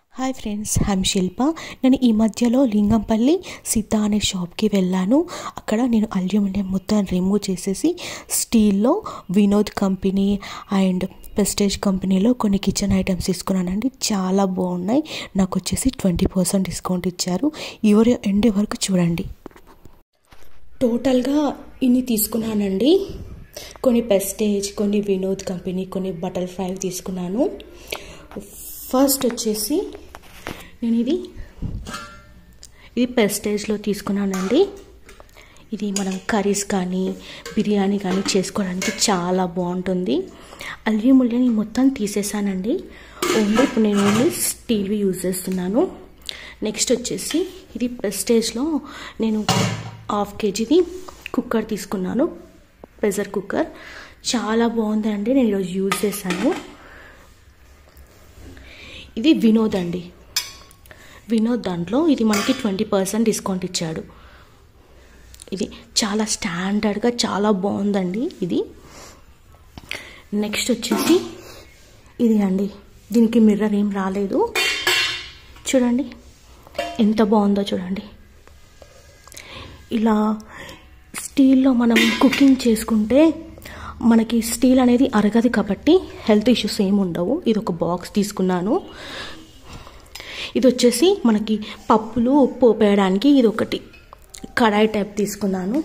hi friends I'm శిల్ప నేను ఈ మధ్యలో లింగంపల్లి సీత అనే షాప్కి వెళ్ళాను అక్కడ నేను అల్యూమినియం మొత్తం రిమూవ్ చేసేసి స్టీల్లో వినోద్ కంపెనీ అండ్ ప్రెస్టేజ్ కంపెనీలో కొన్ని కిచెన్ ఐటమ్స్ తీసుకున్నానండి చాలా బాగున్నాయి నాకు వచ్చేసి ట్వంటీ పర్సెంట్ డిస్కౌంట్ ఇచ్చారు ఎవరు ఎండే వరకు చూడండి టోటల్గా ఇన్ని తీసుకున్నానండి కొన్ని పెస్టేజ్ కొన్ని వినోద్ కంపెనీ కొన్ని బటర్ఫ్లై తీసుకున్నాను ఫస్ట్ వచ్చేసి నేను ఇది ఇది పెస్టేజ్లో తీసుకున్నానండి ఇది మనం కర్రీస్ కానీ బిర్యానీ కానీ చేసుకోవడానికి చాలా బాగుంటుంది అల్యూమినియం మొత్తం తీసేసానండి ఓన్లీ ఇప్పుడు నేను ఓన్లీ స్టీల్వి యూజ్ చేస్తున్నాను నెక్స్ట్ వచ్చేసి ఇది ప్రెస్టేజ్లో నేను హాఫ్ కేజీది కుక్కర్ తీసుకున్నాను ప్రెషర్ కుక్కర్ చాలా బాగుందండి నేను ఈరోజు యూజ్ చేశాను ఇది వినోద్ అండి వినోద్ దాంట్లో ఇది మనకి ట్వంటీ పర్సెంట్ డిస్కౌంట్ ఇచ్చాడు ఇది చాలా స్టాండర్డ్గా చాలా బాగుందండి ఇది నెక్స్ట్ వచ్చేసి ఇది అండి దీనికి మిర్రర్ ఏం రాలేదు చూడండి ఎంత బాగుందో చూడండి ఇలా స్టీల్లో మనం కుకింగ్ చేసుకుంటే మనకి స్టీల్ అనేది అరగదు కాబట్టి హెల్త్ ఇష్యూస్ ఏమి ఉండవు ఇది ఒక బాక్స్ తీసుకున్నాను ఇది వచ్చేసి మనకి పప్పులు పోపేయడానికి ఇది ఒకటి కడాయి టైప్ తీసుకున్నాను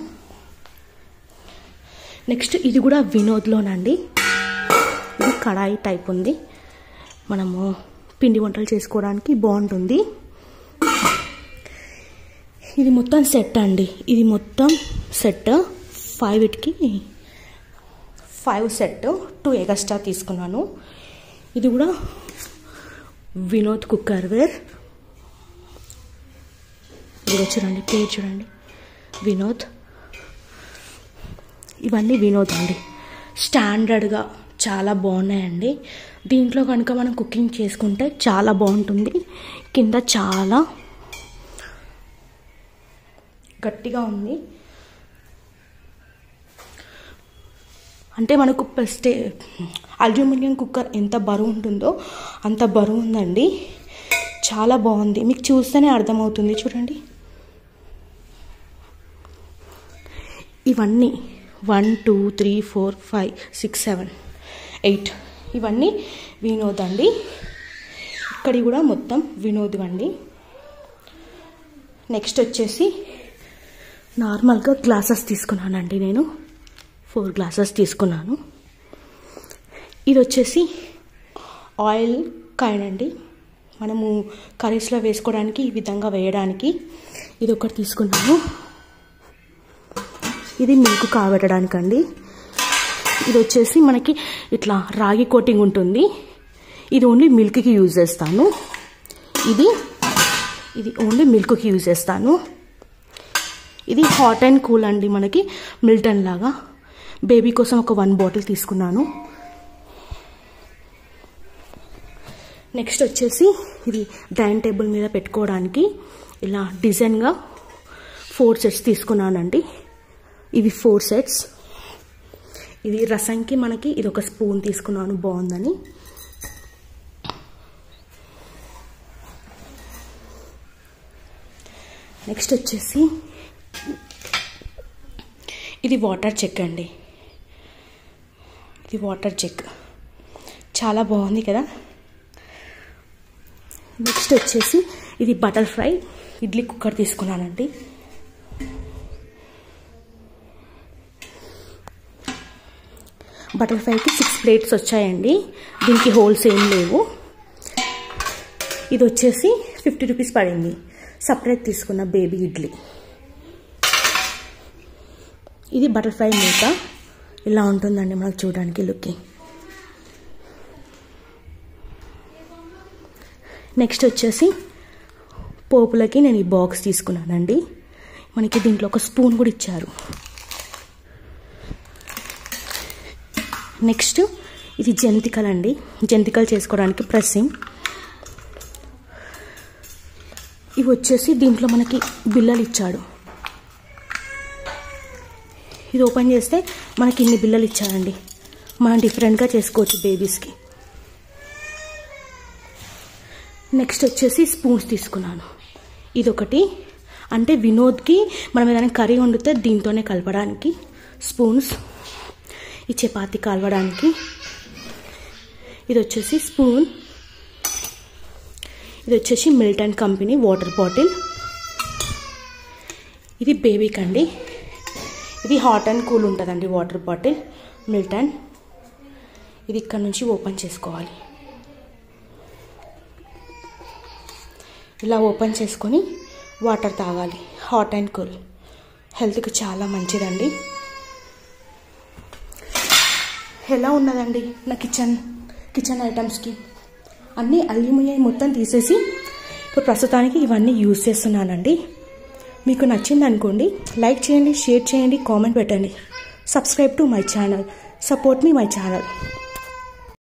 నెక్స్ట్ ఇది కూడా వినోద్లోనండి ఇది కడాయి టైప్ ఉంది మనము పిండి వంటలు చేసుకోవడానికి బాగుంటుంది ఇది మొత్తం సెట్ అండి ఇది మొత్తం సెట్ ఫైవ్ ఇట్కి ఫైవ్ సెట్ టూ ఎగస్ట్రా తీసుకున్నాను ఇది కూడా వినోద్ కుక్కర్ వేర్ ఇది చూడండి పేరు చూడండి వినోద్ ఇవన్నీ వినోద్ అండి స్టాండర్డ్గా చాలా బాగున్నాయండి దీంట్లో కనుక మనం కుకింగ్ చేసుకుంటే చాలా బాగుంటుంది కింద చాలా గట్టిగా ఉంది అంటే మనకు స్టే అల్యూమినియం కుక్కర్ ఎంత బరువు ఉంటుందో అంత బరువు ఉందండి చాలా బాగుంది మీకు చూస్తేనే అర్థమవుతుంది చూడండి ఇవన్నీ one two three four five six seven eight ఇవన్నీ వినోద్ అండి ఇక్కడి కూడా మొత్తం వినోద్ అండి నెక్స్ట్ వచ్చేసి నార్మల్గా గ్లాసెస్ తీసుకున్నానండి నేను ఫోర్ గ్లాసెస్ తీసుకున్నాను ఇది వచ్చేసి ఆయిల్ కాయిన్ అండి మనము కర్రీస్లో వేసుకోవడానికి ఈ విధంగా వేయడానికి ఇది ఒకటి తీసుకున్నాను ఇది మిల్క్ కాబెట్టడానికండి ఇది వచ్చేసి మనకి ఇట్లా రాగి కోటింగ్ ఉంటుంది ఇది ఓన్లీ మిల్క్కి యూజ్ చేస్తాను ఇది ఇది ఓన్లీ మిల్క్కి యూజ్ చేస్తాను ఇది హాట్ అండ్ కూల్ అండి మనకి మిల్టన్ లాగా బేబీ కోసం ఒక వన్ బాటిల్ తీసుకున్నాను నెక్స్ట్ వచ్చేసి ఇది డైనింగ్ టేబుల్ మీద పెట్టుకోవడానికి ఇలా డిజైన్గా ఫోర్ సెట్స్ తీసుకున్నానండి ఇవి ఫోర్ సెట్స్ ఇది రసంకి మనకి ఇది ఒక స్పూన్ తీసుకున్నాను బాగుందని నెక్స్ట్ వచ్చేసి ఇది వాటర్ చెక్ అండి ఇది వాటర్ చెక్ చాలా బాగుంది కదా నెక్స్ట్ వచ్చేసి ఇది బటర్ఫ్లై ఇడ్లీ కుక్కర్ తీసుకున్నానండి బటర్ఫ్లైకి సిక్స్ ప్లేట్స్ వచ్చాయండి దీనికి హోల్స్ ఏం లేవు ఇది వచ్చేసి ఫిఫ్టీ రూపీస్ పడింది సపరేట్ తీసుకున్న బేబీ ఇడ్లీ ఇది బటర్ఫ్లై మూత ఇలా ఉంటుందండి మనకు చూడడానికి లుకింగ్ నెక్స్ట్ వచ్చేసి పోపులకి నేను ఈ బాక్స్ తీసుకున్నానండి మనకి దీంట్లో ఒక స్పూన్ కూడా ఇచ్చారు నెక్స్ట్ ఇది జంతికలు అండి జంతికలు చేసుకోవడానికి ప్రెస్సింగ్ ఇవి వచ్చేసి దీంట్లో మనకి బిల్లలు ఇచ్చాడు ఇది ఓపెన్ చేస్తే మనకి ఇన్ని బిల్లలు ఇచ్చారండి మనం డిఫరెంట్గా చేసుకోవచ్చు బేబీస్కి నెక్స్ట్ వచ్చేసి స్పూన్స్ తీసుకున్నాను ఇదొకటి అంటే వినోద్కి మనం ఏదైనా కర్రీ వండితే దీంతోనే కలపడానికి స్పూన్స్ ఈ చపాతి కలవడానికి ఇది వచ్చేసి స్పూన్ ఇది వచ్చేసి మిల్టన్ కంపెనీ వాటర్ బాటిల్ ఇది బేబీకి అండి ఇది హాట్ అండ్ కూల్ ఉంటుందండి వాటర్ బాటిల్ మిల్టన్ ఇది ఇక్కడ నుంచి ఓపెన్ చేసుకోవాలి ఇలా ఓపెన్ చేసుకొని వాటర్ తాగాలి హాట్ అండ్ కూల్ హెల్త్కి చాలా మంచిదండి ఎలా ఉన్నదండి నా కిచెన్ కిచెన్ ఐటమ్స్కి అన్నీ అల్యూమినియం మొత్తం తీసేసి ఇప్పుడు ప్రస్తుతానికి ఇవన్నీ యూజ్ చేస్తున్నానండి మీకు నచ్చింది అనుకోండి లైక్ చేయండి షేర్ చేయండి కామెంట్ పెట్టండి subscribe to my channel support మీ మై ఛానల్